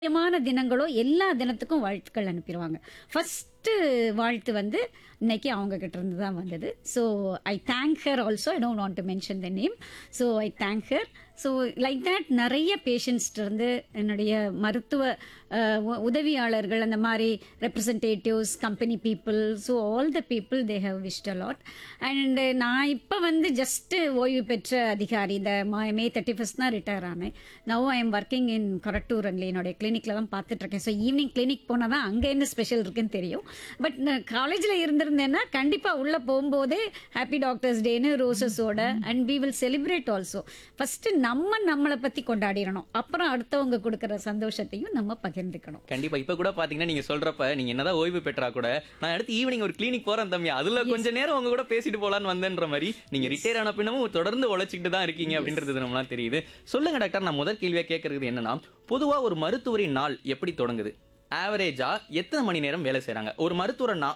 முக்கியமான தினங்களோ எல்லா தினத்துக்கும் வாழ்த்துக்கள் அனுப்பிடுவாங்க ஃபஸ்ட்டு வாழ்த்து வந்து இன்னைக்கு அவங்க கிட்ட இருந்து தான் வந்தது so I thank her also I don't want to mention the name so I thank her so like that நிறைய பேஷண்ட்ஸ்ட் இருந்து என்னுடைய மருத்துவ அஹ், உ- உதவியாளர்கள் அந்த மாதிரி representatives company people so all the people they have wish அலாட் அண்ட் நான் இப்போ வந்து ஜஸ்ட் ஓய்வு பெற்ற அதிகாரி இந்த மா- மே தேர்ட்டி ஃபஸ்ட் தான் ரிட்டையர் ஆனேன் now I am working in Korattur and என்னுடைய கிளினிக்கில் தான் பார்த்துட்டு இருக்கேன் ஸோ ஈவினிங் கிளினிக் போனால் தான் அங்கே என்ன ஸ்பெஷல் இருக்குன்னு தெரியும் பட் நான் காலேஜில் இருந்திருந்தேன்னா கண்டிப்பாக உள்ளே போகும்போதே ஹாப்பி டாக்டர்ஸ் டேன்னு ரோசஸோட and we will celebrate also first நம்ம நம்மளை பற்றி கொண்டாடிடணும் அப்புறம் அடுத்தவங்க கொடுக்குற சந்தோஷத்தையும் நம்ம பகிர்ந்துக்கணும் கண்டிப்பா இப்ப கூட பாத்தீங்கன்னா நீங்க சொல்றப்ப நீங்க என்னதான் ஓய்வு பெற்றா கூட நான் அடுத்து ஈவினிங் ஒரு கிளினிக் போறேன் தம்பி அதுல கொஞ்ச நேரம் உங்க கூட பேசிட்டு போலான்னு வந்தேன்ற மாதிரி நீங்க ரிட்டையர் ஆன பின்னமும் தொடர்ந்து உழைச்சிக்கிட்டு தான் இருக்கீங்க அப்படின்றது நம்மளாம் தெரியுது சொல்லுங்க டாக்டர் நான் முதல் கேள்வியா கேட்கறது என்னன்னா பொதுவா ஒரு மருத்துவரின் நாள் எப்படி தொடங்குது ஆவரேஜா எத்தனை மணி நேரம் வேலை செய்றாங்க ஒரு மருத்துவரை நா-